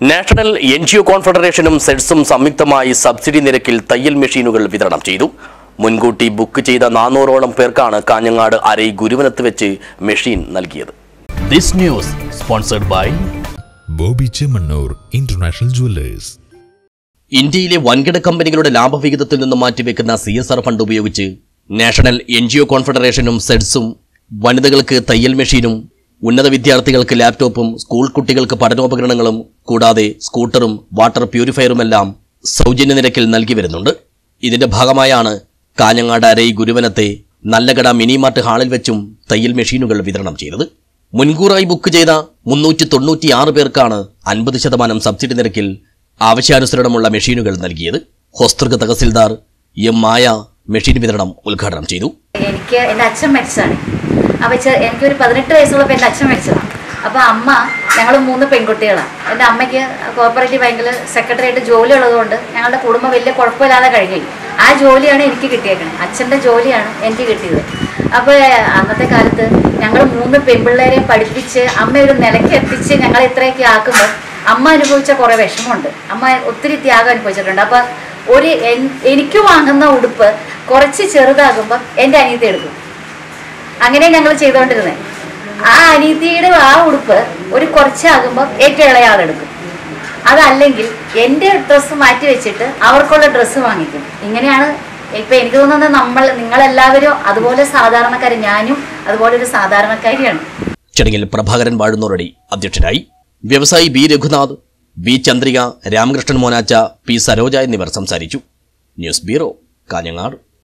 national N G O കോൺഫെഡറേഷനും സെഡ്സും സംയുക്തമായി സബ്സിഡി നിരക്കിൽ തയ്യൽ മെഷീനുകൾ വിതരണം ചെയ്തു മുൻകൂട്ടി ബുക്ക് ചെയ്ത നാനൂറോളം പേർക്കാണ് കാഞ്ഞങ്ങാട് അരൈ ഗുരുവനത്ത് വെച്ച് മെഷീൻ നൽകിയത് this news sponsored by Boby Chemmanur international jewellers ഇന്ത്യയിലെ വൻകിട കമ്പനികളുടെ ലാഭവിഹിതത്തിൽ നിന്ന് മാറ്റിവെക്കുന്ന സി എസ് ആർ ഫണ്ട് ഉപയോഗിച്ച് നാഷണൽ എൻ ജി ഒ കോൺഫെഡറേഷനും സെഡ്സും വനിതകൾക്ക് തയ്യൽ മെഷീനും ഉന്നത വിദ്യാർത്ഥികൾക്ക് ലാപ്ടോപ്പും സ്കൂൾ കുട്ടികൾക്ക് പഠനോപകരണങ്ങളും കൂടാതെ സ്കൂട്ടറും വാട്ടർ പ്യൂരിഫയറുമെല്ലാം സൗജന്യ നിരക്കിൽ നൽകി വരുന്നുണ്ട് ഇതിന്റെ ഭാഗമായാണ് കാഞ്ഞങ്ങാട് അരൈ ഗുരുവനത്തെ നല്ലകട മിനി മാർട്ട് ഹാളിൽ വെച്ചും തയ്യൽ മെഷീനുകൾ വിതരണം ചെയ്തത് മുൻകൂറായി ബുക്ക് ചെയ്ത മുന്നൂറ്റി തൊണ്ണൂറ്റിയാറ് പേർക്കാണ് അൻപത് ശതമാനം സബ്സിഡി നിരക്കിൽ ആവശ്യാനുസരണമുള്ള മെഷീനുകൾ നൽകിയത് ഹോസ്തൃക തഹസിൽദാർ എം മായ മെഷീൻ വിതരണം ഉദ്ഘാടനം ചെയ്തു എനിക്ക് എൻ്റെ അച്ഛൻ മരിച്ചതാണ് അപ്പോൾ ചെ എനിക്കൊരു പതിനെട്ട് വയസ്സുള്ളപ്പോൾ എൻ്റെ അച്ഛൻ മരിച്ചതാണ് അപ്പോൾ അമ്മ ഞങ്ങൾ മൂന്ന് പെൺകുട്ടികളാണ് എൻ്റെ അമ്മയ്ക്ക് കോപ്പറേറ്റീവ് ബാങ്കിൽ സെക്രട്ടറി ആയിട്ട് ജോലി ഉള്ളതുകൊണ്ട് ഞങ്ങളുടെ കുടുംബം വലിയ കുഴപ്പമില്ലാതെ കഴിഞ്ഞു ആ ജോലിയാണ് എനിക്ക് കിട്ടിയേക്കുന്നത് അച്ഛൻ്റെ ജോലിയാണ് എനിക്ക് കിട്ടിയത് അപ്പോൾ അന്നത്തെ കാലത്ത് ഞങ്ങൾ മൂന്ന് പെൺപിള്ളേരെ പഠിപ്പിച്ച് അമ്മ ഒരു നിലയ്ക്ക് എത്തിച്ച് ഞങ്ങൾ ഇത്രയൊക്കെ ആക്കുമ്പോൾ അമ്മ അനുഭവിച്ച കുറേ വിഷമമുണ്ട് അമ്മ ഒത്തിരി ത്യാഗം അനുഭവിച്ചിട്ടുണ്ട് അപ്പോൾ ഒരു എൻ- എനിക്ക് വാങ്ങുന്ന ഉടുപ്പ് കുറച്ച് ചെറുതാകുമ്പോൾ എൻ്റെ അനിയത്തി എടുക്കും അങ്ങനെ ഞങ്ങൾ ചെയ്തുകൊണ്ടിരുന്നത് ആ അനീതിയുടെ ആ ഉടുപ്പ് ഒരു കുറച്ചാകുമ്പോൾ ഏറ്റവും ഇളയ ആളെടുക്കും അതല്ലെങ്കിൽ എൻ്റെ ഡ്രസ്സ് മാറ്റി വെച്ചിട്ട് അവർക്കുള്ള ഡ്രസ്സ് വാങ്ങിക്കും ഇങ്ങനെയാണ് ഇപ്പൊ എനിക്ക് തോന്നുന്നത് നമ്മൾ നിങ്ങളെല്ലാവരും അതുപോലെ സാധാരണക്കാർ ഞാനും അതുപോലെ ഒരു സാധാരണക്കാരിയാണ് ചടങ്ങിൽ പ്രഭാകരൻ വാഴുന്നോറടി അധ്യക്ഷനായി വ്യവസായി B Raghunath B Chandrika Ramakrishnan Monacha P Saroja എന്നിവർ സംസാരിച്ചു ന്യൂസ് ബ്യൂറോ കാഞ്ഞങ്ങാട്